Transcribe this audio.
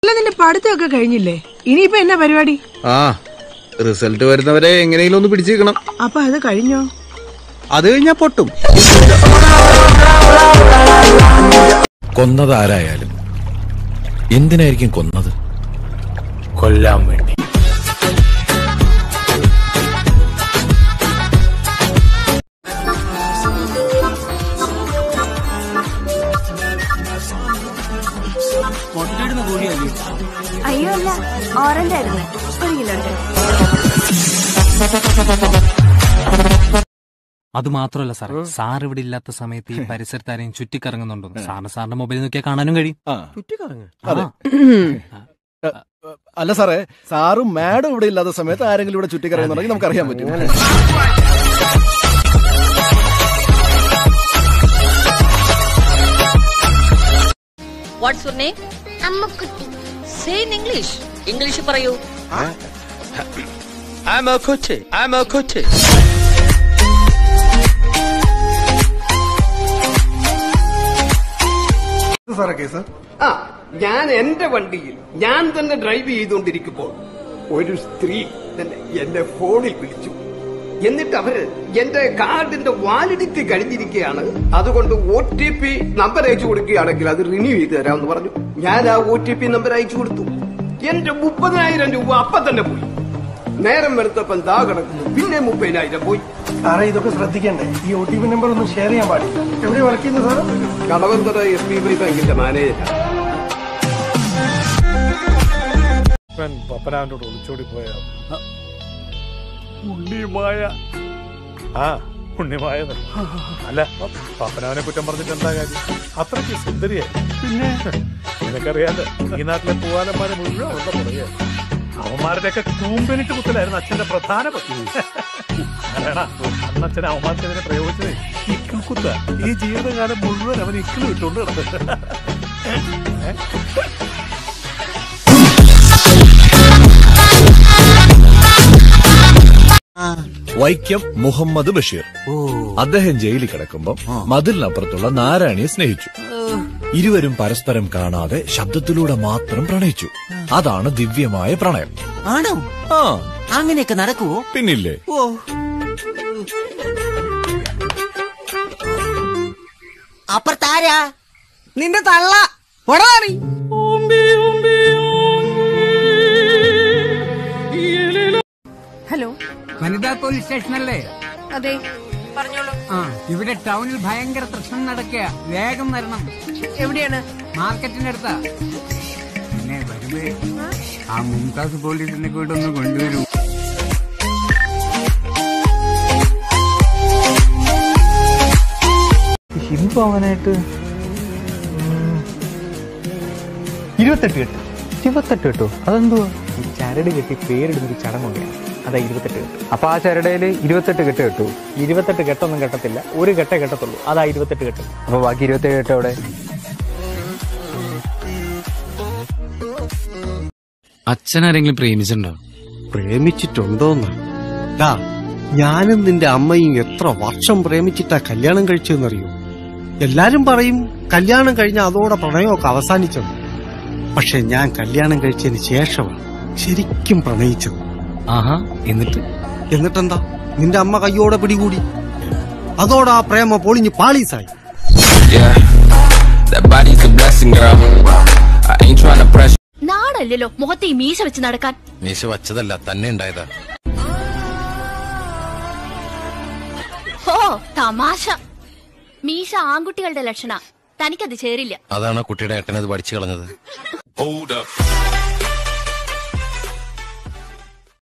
അല്ല നിന്റെ പഠിത്തമൊക്കെ കഴിഞ്ഞില്ലേ ഇനിയിപ്പോ എന്നാ പരിപാടി ആ റിസൾട്ട് വരുന്നവരെ എങ്ങനെയെങ്കിലും ഒന്ന് പിടിച്ചേക്കണം അപ്പൊ അത് കഴിഞ്ഞോ അത് കഴിഞ്ഞാ പൊട്ടും കൊന്നത് ആരായാലും എന്തിനായിരിക്കും കൊന്നത് കൊല്ലാൻ വേണ്ടി അയ്യോ അല്ല ഓറഞ്ച് ആയിരുന്നു ഒരു കിലോ ഉണ്ട് അത് മാത്രമല്ല സാറേ സാർ ഇവിടെ ഇല്ലാത്ത സമയത്ത് ഈ പരിസരത്ത് ആരെയും ചുറ്റിക്കറങ്ങുന്നുണ്ടോ സാറിന് സാറിന്റെ മൊബൈൽ നോക്കിയാൽ കാണാനും കഴിയും അതെ. ആ. അല്ല സാറേ സാറും മാഡം ഇവിടെ ഇല്ലാത്ത സമയത്ത് ആരെങ്കിലും ഇവിടെ ചുറ്റിക്കറിയുന്നുണ്ടെങ്കിൽ നമുക്ക് അറിയാൻ പറ്റും വാട്ട്സ് യുവർ നെയിം അമ്മക്കുട്ടി സേ ഇൻ ഇംഗ്ലീഷ് ഇംഗ്ലീഷ് പറയൂ I'm a coach. I'm a coach. സാറേ കേസ് ആ ഞാൻ എന്റെ വണ്ടിയിൽ ഞാൻ തന്നെ ഡ്രൈവ് ചെയ്തുകൊണ്ടിരിക്കുമ്പോൾ ഒരു സ്ത്രീ തന്നെ എന്റെ ഫോണിൽ വിളിച്ചു എന്നിട്ട് അവര് എന്റെ കാർഡിന്റെ വാലിഡിറ്റി കഴിഞ്ഞിരിക്കുകയാണ് അതുകൊണ്ട് ഒ ടി പി നമ്പർ അയച്ചു കൊടുക്കുകയാണെങ്കിൽ അത് റിന്യൂ ചെയ്ത് തരാമെന്ന് പറഞ്ഞു ഞാൻ ആ ഒ ടി പി നമ്പർ അയച്ചു കൊടുത്തു എന്റെ മുപ്പതിനായിരം രൂപ അപ്പൊ തന്നെ പോയി നേരം വെളുത്തപ്പം ദാ കിടക്കുന്നു പിന്നെ മുപ്പതിനായിരം പോയി സാറേ ഇതൊക്കെ ശ്രദ്ധിക്കണ്ടേ ഈ ഒ ടി പി നമ്പർ ഒന്നും ഷെയർ ചെയ്യാൻ പാടില്ല എവിടെ വർക്ക് ചെയ്യുന്നത് sir Kadavanthra S B I ബാങ്കിന്റെ മാനേജർ പപ്പനാവിനോട് ഒളിച്ചോടി പോയ ഉണ്ണിമായ ആ ഉണ്ണിമായ അല്ല പപ്പനാവിനെ കുറ്റം പറഞ്ഞിട്ട് എന്താ കാര്യം അത്രയ്ക്ക് സുന്ദരിയായി പിന്നെ നിനക്കറിയാലോ ഈ നാട്ടിലെ പൂവാലന്മാരെ മുഴുവൻ അവരുടെ പുറകെ അവന്മാരുടെയൊക്കെ കൂമ്പനിട്ട് കുത്തലായിരുന്നു അച്ഛന്റെ പ്രധാന പദ്ധതി അല്ലടാ, അന്ന് അച്ഛൻ അവന്മാർക്കെതിരെ പ്രയോഗിച്ചത് ഇക്കിൾ കുത്ത ഈ ജീവിതകാലം മുഴുവൻ അവൻ ഇക്കിൾ ഇട്ടുകൊണ്ട് കിടന്നു വൈക്കം മുഹമ്മദ് ബഷീർ അദ്ദേഹം ജയിലിൽ കിടക്കുമ്പോൾ മതിലിനപ്പുറത്തുള്ള നാരായണിയെ സ്നേഹിച്ചു ഇരുവരും പരസ്പരം കാണാതെ ശബ്ദത്തിലൂടെ മാത്രം പ്രണയിച്ചു അതാണ് ദിവ്യമായ പ്രണയം ആണോ ആ അങ്ങനെയൊക്കെ നടക്കുവോ പിന്നില്ലേ ഓ അപ്പുറത്താരാ നിന്റെ തള്ള പൊടാറി ഹലോ വനിതാ പോലീസ് സ്റ്റേഷനല്ലേ അതെ പറഞ്ഞോളൂ ആ ഇവിടെ ടൗണിൽ ഭയങ്കര പ്രശ്നം നടക്കുക വേഗം വരണം എവിടെയാണ് മാർക്കറ്റിന്റെ അടുത്താ പിന്നെ വരുമ്പേ ആ മുംതാസ് പോലീസിനെ കൂടെ ഒന്ന് കൊണ്ടുവരൂ ഹിന്ദു ആവാനായിട്ട് ഇരുപത്തെട്ട് കെട്ട് ഇരുപത്തെട്ട് കെട്ടോ അതെന്തുവാ ഈ ചരട് കെട്ടി പേരിടുന്നൊരു ചടങ്ങുണ്ട് അതാ ഇരുപത്തെട്ട് കെട്ട് അപ്പൊ ആ ചരടയില് ഇരുപത്തെട്ട് കെട്ട് കെട്ടു ഇരുപത്തെട്ട് കെട്ടൊന്നും കെട്ടത്തില്ല ഒരു കെട്ടേ കെട്ടത്തുള്ളൂ അതാ ഇരുപത്തെട്ട് കെട്ട് അപ്പൊ ബാക്കി ഇരുപത്തേഴ് കെട്ട് അവിടെ അച്ഛനാരെങ്കിലും പ്രേമിച്ചിട്ടുണ്ടോ പ്രേമിച്ചിട്ടുണ്ടോന്ന് ഡാ ഞാനും നിന്റെ അമ്മയും എത്ര വർഷം പ്രേമിച്ചിട്ടാ കല്യാണം കഴിച്ചതെന്നറിയോ എല്ലാരും പറയും കല്യാണം കഴിഞ്ഞ അതോടെ പ്രണയമൊക്കെ അവസാനിച്ചത് പക്ഷെ ഞാൻ കല്യാണം കഴിച്ചതിന് ശേഷമാണ് ശരിക്കും പ്രണയിച്ചത് ആഹാ എന്നിട്ട് എന്നിട്ടെന്താ നിന്റെ അമ്മ കയ്യോടെ പിടികൂടി അതോടെ ആ പ്രേമ പൊളിഞ്ഞ് പാളീസായി That body's a blessing, girl. I ain't trying to press. നാടല്ലല്ലോ മുഖത്തെ ഈ മീശ വെച്ച് നടക്കാൻ മീശ വച്ചതല്ല തന്നെ ഉണ്ടായതാ ഓ തമാശ മീശ ആൺകുട്ടികളുടെ ലക്ഷണ തനിക്കത് ചേരില്ല അതാണ് ആ കുട്ടിയുടെ ഏട്ടനത് പഠിച്ചു കളഞ്ഞത് Hold up.